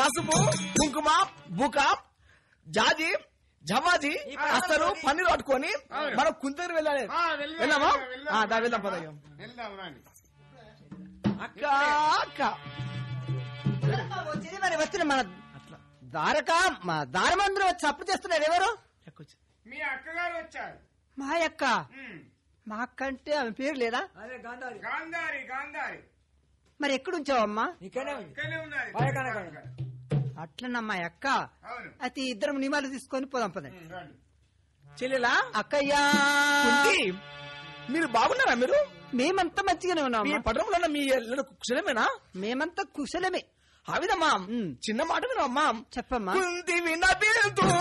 పసుపు కుంకుమ బుక జాజి జవాజి అస్తరు పన్నీరు పట్టుకొని మనం కుందరు వెళ్ళాలి ఆ, వెళ్దాం, వెళ్దామా వెళ్దాం, ఆ, దా వెళ్దాం. వెళ్దాం పదయ్యం వెళ్దాం రండి అక్క అక్క వచ్చింది మరి వచ్చిన మన ద్వారక మా దారమందరం వచ్చి అప్పు చేస్తున్నారు ఎవరు ఎక్కొచ్చి. మీ అక్కగారు వచ్చారు మా యొక్క ఉమ్. మా అక్క అంటే ఆమె పేరు లేదా అదే గాంధారి గాంధారి గాంధారి మరి ఎక్కడుంచావమ్మా ఇక్కడనే ఉంది ఇక్కడే ఉన్నది పైకాన కాడ. అట్లనమ్మా అక్క అవును అయితే ఇద్దరం నియమాలు తీసుకొని పోదాం పదండి ఉమ్, రండి చెల్లెలా అక్కయ్యా కుంతి, మీరు బాగున్నారా మీరు మేమంతా మంచిగానే మీ ఉన్నాం పట్టణంలో మీ ఎల్లరూ కుశలమేనా మేమంతా కుశలమే ఆ విధమ్మా ఉమ్. చిన్న మాట వినమ్మా చెప్పమ్మా కుంతి వినబిందు